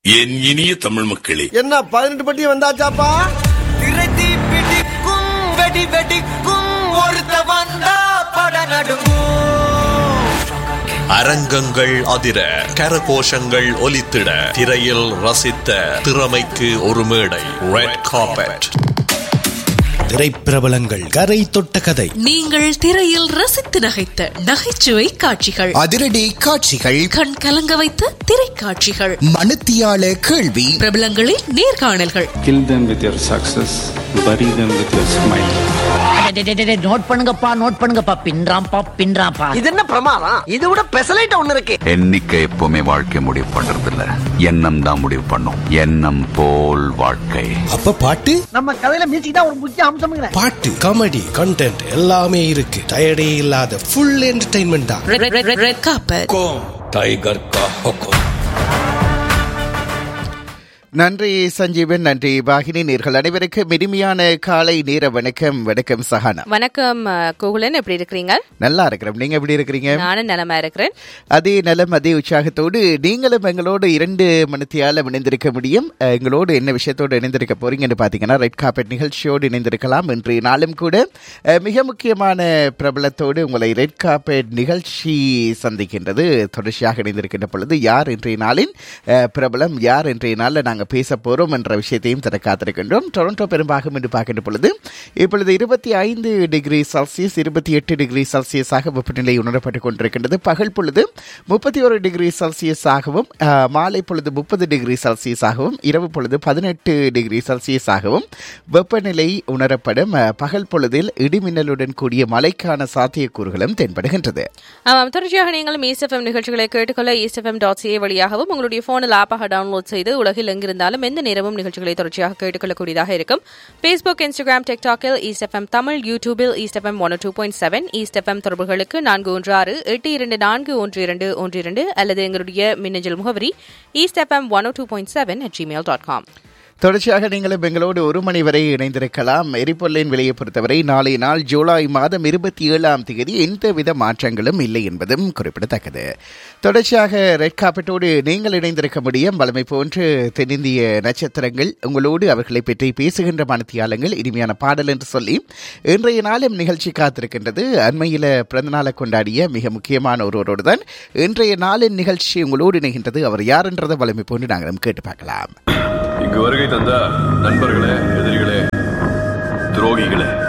என் இனிய தமிழ் மக்களே என்ன பதினெட்டு பட்டி வந்தாச்சாப்பா திரைதி பிடிக்கும் வெடி வெடிக்கும் ஒருத்த வந்தா பட நடுங்கும் அரங்கங்கள் அதிர கரகோஷங்கள் ஒலித்திட திரையில் ரசித்த திறமைக்கு ஒரு மேடை ரெட் கார்பெட் திரைப்பிரபலங்கள் கரை தொட்ட கதை நீங்கள் திரையில் ரசித்து நகைத்த நகைச்சுவை காட்சிகள் அதிரடி காட்சிகள் கண் கலங்க வைத்த திரைக்காட்சிகள் மனுத்தியால கேள்வி பிரபலங்களின் நேர்காணல்கள் Kill them with your success, bury them with your smile. Note பண்ணுங்கப்பா நோட் பண்ணுங்கப்பா பின்றாம்பா பின்றாம்பா இது என்ன பிரமாதம் இது விட பெசலைட் ஒண்ணு இருக்கு எண்ணிக்கை எப்பவுமே வாழ்க்கை முடிவு பண்றது இல்ல எண்ணம் தான் முடிவு பண்ணும் எண்ணம் போல் வாழ்க்கை அப்ப பாட்டு நம்ம கதையில மியூசிக் தான் ஒரு முக்கிய அம்சம்ங்கிற பாட்டு காமெடி கண்டென்ட் எல்லாமே இருக்கு டயர்டே இல்லாத ஃபுல் என்டர்டைன்மெண்ட் தான் red red red red carpet tiger கா ஹொக்கோ நன்றி சஞ்சீவன் நன்றி வாகினி நேர்கள் அனைவருக்கும் இனிமையான காலை நேர வணக்கம் வணக்கம் சஹானா வணக்கம் அஹ், கோகுலன் எப்படி இருக்கிறீங்க நல்லா இருக்கிறோம் நீங்க எப்படி இருக்கிறீங்க நானும் நலமா இருக்கிறேன் அதே நலம் அதே உற்சாகத்தோடு நீங்களும் எங்களோடு இரண்டு மணித்தியால இணைந்திருக்க முடியும் அஹ், எங்களோடு என்ன விஷயத்தோடு இணைந்திருக்க போறீங்கன்னு பாத்தீங்கன்னா ரெட் கார்பெட் நிகழ்ச்சியோடு இணைந்திருக்கலாம் இன்றைய நாளும் கூட அஹ், மிக முக்கியமான பிரபலத்தோடு உங்களை ரெட் கார்பெட் நிகழ்ச்சி சந்திக்கின்றது தொடர்ச்சியாக இணைந்திருக்கின்ற பொழுது யார் இன்றைய நாளின் அஹ், பிரபலம் யார் இன்றைய நாளில் நாங்கள் பேச போறோம் என்ற விஷயத்தையும் தர காத்திருக்கின்றோம் டொரண்டோ பெரும்பாகம் என்று பார்க்கின்ற பொழுது இப்பொழுது இருபத்தி ஐந்து டிகிரி செல்சியஸ் இருபத்தி எட்டு டிகிரி செல்சியஸாக வெப்பநிலை உணரப்பட்டுக் கொண்டிருக்கின்றது பகல் பொழுது முப்பத்தி ஒரு டிகிரி செல்சியஸாகவும் ஆஹ், மாலை பொழுது முப்பது டிகிரி செல்சியஸாகவும் இரவு பொழுது பதினெட்டு டிகிரி செல்சியஸாகவும் வெப்பநிலை உணரப்படும் ஆஹ், பகல் பொழுதில் இடிமின்னலுடன் கூடிய மழைக்கான சாத்தியக்கூறுகளும் தென்படுகின்றது ஆமாம் தொடர்ச்சியாக நீங்களும் ஈஸ்எஃப்எம் நிகழ்ச்சிகளை கேட்டுக்கொள்ள ஈஸ்எஃப்எம் டாட் சிஏ வழியாகவும் உங்களுடைய போனில் ஆப்பாக டவுன்லோட் செய்து உலகில் எங்கிருந்தாலும் எந்த நேரமும் நிகழ்ச்சிகளை தொடர்ச்சியாக கேட்டுக்கொள்ளக்கூடியதாக இருக்கும் ஃபேஸ்புக் இன்ஸ்டாகிராம் டிக்டாக்கில் ஈஸ்எஃப்எம் தமிழ் யூடியூபில் ESFM one two point seven ESFM தொடர்புகளுக்கு நான்கு ஒன்று ஆறு எட்டு இரண்டு நான்கு ஒன்று இரண்டு ஒன்று இரண்டு அல்லது எங்களுடைய மின்னஞ்சல் முகவரி ESFM one two point seven at Gmail dot com தொடர்ச்சியாக நீங்களும் எங்களோடு ஒரு மணி வரை இணைந்திருக்கலாம் எரிபொருளின் விலையை பொறுத்தவரை நாளைய நாள் ஜூலை மாதம் இருபத்தி ஏழாம் தேதி எந்தவித மாற்றங்களும் இல்லை என்பதும் குறிப்பிடத்தக்கது தொடர்ச்சியாக ரெட் காப்பட்டோடு நீங்கள் இணைந்திருக்க முடியும் வளமை போன்று தென்னிந்திய நட்சத்திரங்கள் உங்களோடு அவர்களை பற்றி பேசுகின்ற மனத்தியாளங்கள் இனிமையான பாடல் என்று சொல்லி இன்றைய நாளும் நிகழ்ச்சி காத்திருக்கின்றது அண்மையில் பிறந்தநாளை கொண்டாடிய மிக முக்கியமான ஒருவரோடு தான் இன்றைய நாளின் நிகழ்ச்சி உங்களோடு இணைகின்றது அவர் யார் என்றதை வளமை போன்று நாங்களும் கேட்டு பார்க்கலாம் இங்கு வருகை தந்த நண்பர்களே எதிரிகளே துரோகிகளே